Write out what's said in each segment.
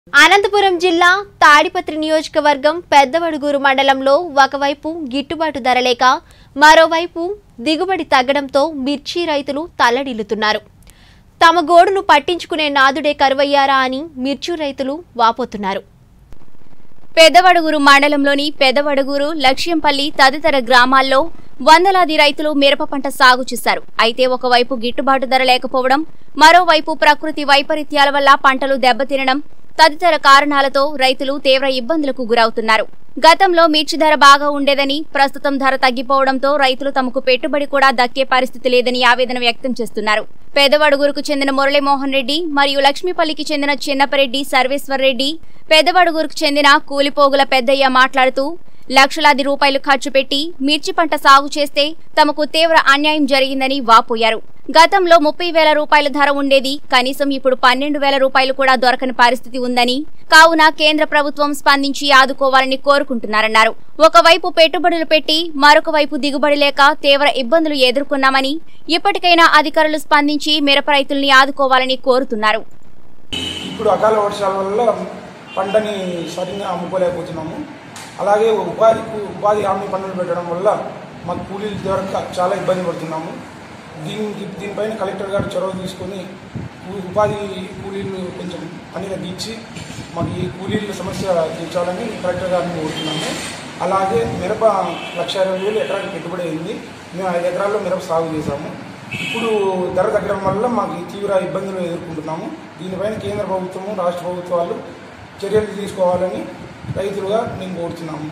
అనంతపురం జిల్లా తాడిపత్రి నియోజకవర్గం పెద్దవడుగూరు మండలంలో ఒకవైపు గిట్టుబాటు ధర లేక మరోవైపు దిగుబడి తగ్గడంతో మిర్చి రైతులు తల్లడిల్లుతున్నారు తమ గోడును పట్టించుకునే నాదుడే కరువయ్యారా అని మిర్చి రైతులు వాపోతున్నారు పెదవడుగురు మండలంలోని పెదవడుగురు లక్ష్యంపల్లి తదితర గ్రామాల్లో వందలాది రైతులు మిరప పంట సాగు చేశారు అయితే ఒకవైపు గిట్టుబాటు ధర లేకపోవడం మరోవైపు ప్రకృతి వైపరీత్యాల వల్ల పంటలు దెబ్బతినడం తదితర కారణాలతో రైతులు తీవ్ర ఇబ్బందులకు గురవుతున్నారు గతంలో మిర్చి ధర బాగా ఉండేదని ప్రస్తుతం ధర తగ్గిపోవడంతో రైతులు తమకు పెట్టుబడి కూడా దక్కే పరిస్థితి లేదని ఆవేదన వ్యక్తం చేస్తున్నారు పెదవడుగురుకు చెందిన మురళీమోహన్ రెడ్డి మరియు లక్ష్మీపల్లికి చెందిన చిన్నపరెడ్డి సర్వేశ్వర్ రెడ్డి పెదవడుగురుకు చెందిన కూలిపోగుల పెద్దయ్య మాట్లాడుతూ లక్షలాది రూపాయలు ఖర్చు పెట్టి మిర్చి పంట సాగు చేస్తే తమకు తీవ్ర అన్యాయం జరిగిందని వాపోయారు గతంలో ముప్పై వేల రూపాయల ధర ఉండేది కనీసం ఇప్పుడు పన్నెండు వేల రూపాయలు కూడా దొరకని పరిస్థితి ఉందని కావున కేంద్ర ప్రభుత్వం స్పందించి ఆదుకోవాలని కోరుకుంటున్నారన్నారు ఒకవైపు పెట్టుబడులు పెట్టి మరొక వైపు దిగుబడి లేక తీవ్ర ఇబ్బందులు ఎదుర్కొన్నామని ఇప్పటికైనా అధికారులు స్పందించి మిరప రైతుల్ని ఆదుకోవాలని కోరుతున్నారు ఇప్పుడు అకాల వర్షాల వల్ల పంటని సరిగ్గా అమ్ముకోలేకపోతున్నాము అలాగే ఉపాధి ఉపాధి హామీ పనులు పెట్టడం వల్ల మాకు కూలీల దొరక చాలా ఇబ్బంది పడుతున్నాము దీనికి దీనిపైన కలెక్టర్ గారు చొరవ తీసుకొని ఉ- ఉపాధి కూలీలు కొంచెం పని తగ్గించి మాకు ఈ కూలీల సమస్య తీర్చాలని కలెక్టర్ గారిని కోరుతున్నాము అలాగే మిరప లక్ష ఇరవై వేలు ఎకరానికి పెట్టుబడి అయింది మేము ఐదు ఎకరాల్లో మిరప సాగు చేశాము ఇప్పుడు ధర తగ్గడం వల్ల మాకు ఈ తీవ్ర ఇబ్బందులు ఎదుర్కొంటున్నాము దీనిపైన కేంద్ర ప్రభుత్వము రాష్ట్ర ప్రభుత్వాలు చర్యలు తీసుకోవాలని రైతులుగా మేము కోరుతున్నాము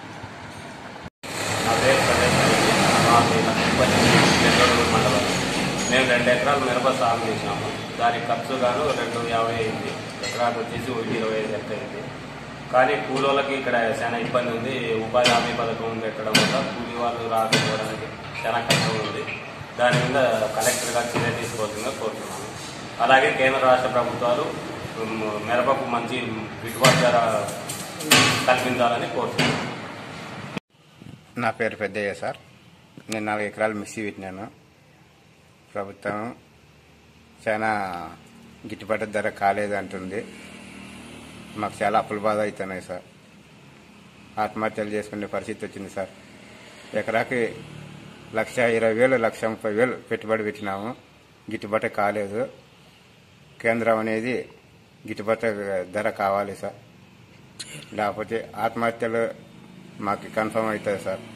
నా పేరు ప్రదేశ్ రెడ్డి మాది లక్ష్మీపల్లి బెంగళూరు మండలం మేము రెండు ఎకరాలు మిరప సాగు చేసినాము దానికి ఖర్చు గాను రెండు యాభై అయింది ఎకరాకు వచ్చేసి ఒకటి ఇరవై ఐదు లెక్క అయింది కానీ కూలోళ్ళకి ఇక్కడ చాలా ఇబ్బంది ఉంది ఉపాధి హామీ పథకం పెట్టడం వల్ల కూలీ వాళ్ళు రాకపోవడానికి చాలా కష్టం ఉంది దాని మీద కలెక్టర్ గారు చర్య తీసుకోవాల్సిందిగా కోరుతున్నాను అలాగే కేంద్ర రాష్ట్ర ప్రభుత్వాలు ఉమ్, మిరపకు మంచి గిట్టుబాటు ధర కల్పించాలని కోరుతున్నాను నా పేరు పెద్దయ్య సార్ నేను నాలుగు ఎకరాలు మిక్సీ పెట్టినాను ప్రభుత్వం చాలా గిట్టుబాటు ధర కాలేదు అంటుంది మాకు చాలా అప్పుల బాధ అవుతున్నాయి సార్ ఆత్మహత్యలు చేసుకునే పరిస్థితి వచ్చింది సార్ ఎకరాకి లక్ష ఇరవై వేలు లక్ష ముప్పై వేలు పెట్టుబడి పెట్టినాము గిట్టుబాటు కాలేదు కేంద్రం అనేది గిట్టుబాటు ధర కావాలి సార్ లేకపోతే ఆత్మహత్యలు మాకు కన్ఫర్మ్ అవుతుంది సార్